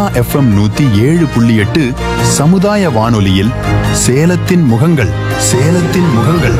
FM நூத்தி ஏழு புள்ளி எட்டு சமுதாய வானொலியில் சேலத்தின் முகங்கள் சேலத்தின் முகங்கள்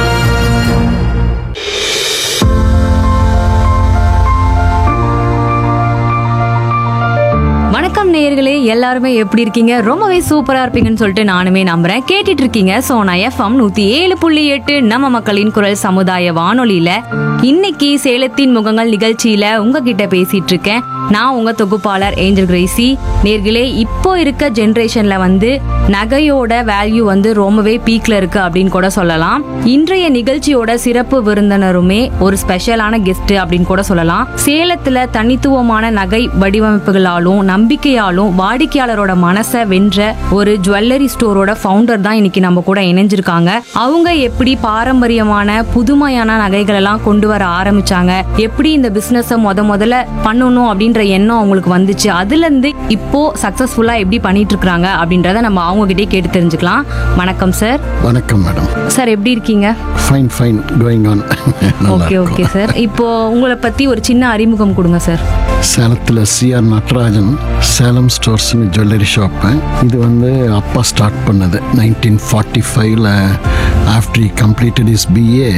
வணக்கம் நேயர்களே எல்லாருமே எப்படி இருக்கீங்க ரொம்பவே சூப்பரா இருப்பீங்கன்னு சொல்லிட்டு நானுமே நம்புறேன் கேட்டுட்டு இருக்கீங்க சோனா எஃப்எம் நூத்தி ஏழு புள்ளி எட்டு நம்ம மக்களின் குரல் சமுதாய வானொலியில இன்னைக்கு சேலத்தின் முகங்கள் நிகழ்ச்சியில உங்ககிட்ட பேசிட்டு இருக்கேன் நான் உங்க தொகுப்பாளர் ஏஞ்சல் கிரேசி நேர்களே இப்போ இருக்க ஜென்ரேஷன்ல வந்து நகையோட வேல்யூ வந்து ரொம்பவே பீக்ல இருக்கு அப்படின்னு கூட சொல்லலாம் இன்றைய நிகழ்ச்சியோட சிறப்பு விருந்தினருமே ஒரு ஸ்பெஷலான கெஸ்ட் அப்படின்னு கூட சொல்லலாம் சேலத்துல தனித்துவமான நகை வடிவமைப்புகளாலும் நம்பிக்கையாலும் வாடிக்கையாளரோட மனசை வென்ற ஒரு ஜுவல்லரி ஸ்டோரோட ஃபவுண்டர் தான் இன்னைக்கு நம்ம கூட இணைஞ்சிருக்காங்க அவங்க எப்படி பாரம்பரியமான புதுமையான நகைகள் எல்லாம் கொண்டு வர ஆரம்பிச்சாங்க எப்படி இந்த பிசினஸ முத முதல்ல பண்ணணும் அப்படின்ற எண்ணம் அவங்களுக்கு வந்துச்சு அதுல இருந்து இப்போ சக்சஸ்ஃபுல்லா எப்படி பண்ணிட்டு இருக்காங்க அப்படின்றத நம்ம அவங்க கிட்டே கேட்டு தெரிஞ்சுக்கலாம் வணக்கம் சார் வணக்கம் மேடம் சார் எப்படி இருக்கீங்க fine fine going on okay okay sir இப்போ உங்களை பத்தி ஒரு சின்ன அறிமுகம் கொடுங்க சார் சேலத்தில் சிஆர் நடராஜன் சேலம் ஸ்டோர்ஸ்னு ஜுவல்லரி ஷாப்பு இது வந்து அப்பா ஸ்டார்ட் பண்ணது நைன்டீன் ஃபார்ட்டி ஃபைவ்ல after he completed his BA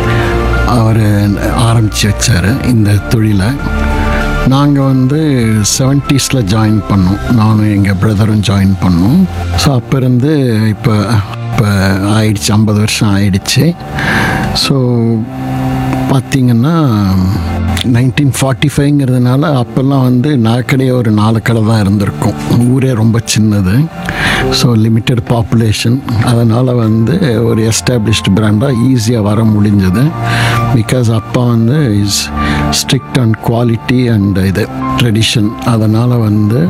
அவர் ஆரம்பித்து வச்சார் இந்த தொழிலை நாங்கள் வந்து செவன்ட்டீஸில் ஜாயின் பண்ணோம் நானும் எங்கள் பிரதரும் ஜாயின் பண்ணோம் ஸோ அப்போ இருந்து இப்போ இப்போ ஆயிடுச்சு ஐம்பது வருஷம் ஆயிடுச்சு ஸோ பார்த்தீங்கன்னா நைன்டீன் ஃபார்ட்டி ஃபைவ்ங்கிறதுனால அப்போல்லாம் வந்து நகைக்கடையே ஒரு நாலு கடை தான் இருந்திருக்கும் ஊரே ரொம்ப சின்னது ஸோ லிமிட்டட் பாப்புலேஷன் அதனால் வந்து ஒரு எஸ்டாப்ளிஷ்டு பிராண்டாக ஈஸியாக வர முடிஞ்சது பிகாஸ் அப்பா வந்து is strict and quality and இது ட்ரெடிஷன் அதனால் வந்து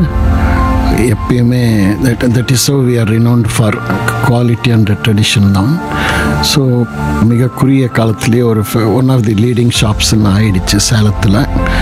எப்பயுமே that that is so we are renowned for quality and tradition தான் ஸோ மிக குறுகிய காலத்திலேயே ஒரு ஒன் ஆஃப் தி லீடிங் ஷாப்ஸ்ன்னு ஆயிடுச்சு சேலத்தில்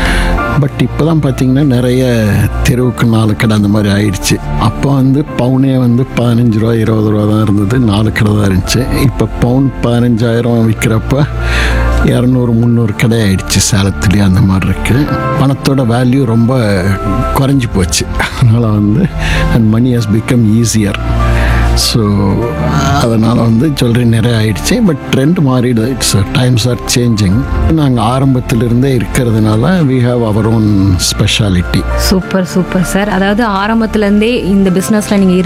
பட் இப்போ தான் பார்த்தீங்கன்னா நிறைய தெருவுக்கு நாலு கடை அந்த மாதிரி ஆயிடுச்சு அப்போ வந்து பவுனே வந்து பதினஞ்சு ரூபா இருபது ரூபா தான் இருந்தது நாலு கடை தான் இருந்துச்சு இப்போ பவுன் பதினஞ்சாயிரம் விற்கிறப்ப இரநூறு முந்நூறு கடை ஆயிடுச்சு சேலத்துலேயே அந்த மாதிரி இருக்குது பணத்தோட வேல்யூ ரொம்ப குறைஞ்சி போச்சு அதனால் வந்து and money has become easier so அதனால் வந்து ஜுவல்லரி நிறைய ஆயிடுச்சு பட் ட்ரெண்ட் மாறிடு இட்ஸ் டைம்ஸ் ஆர் சேஞ்சிங் நாங்கள் ஆரம்பத்திலிருந்தே இருக்கிறதுனால we have our own speciality super super sir அதாவது ஆரம்பத்துல இருந்தே இந்த பிசினஸ்ல நீங்க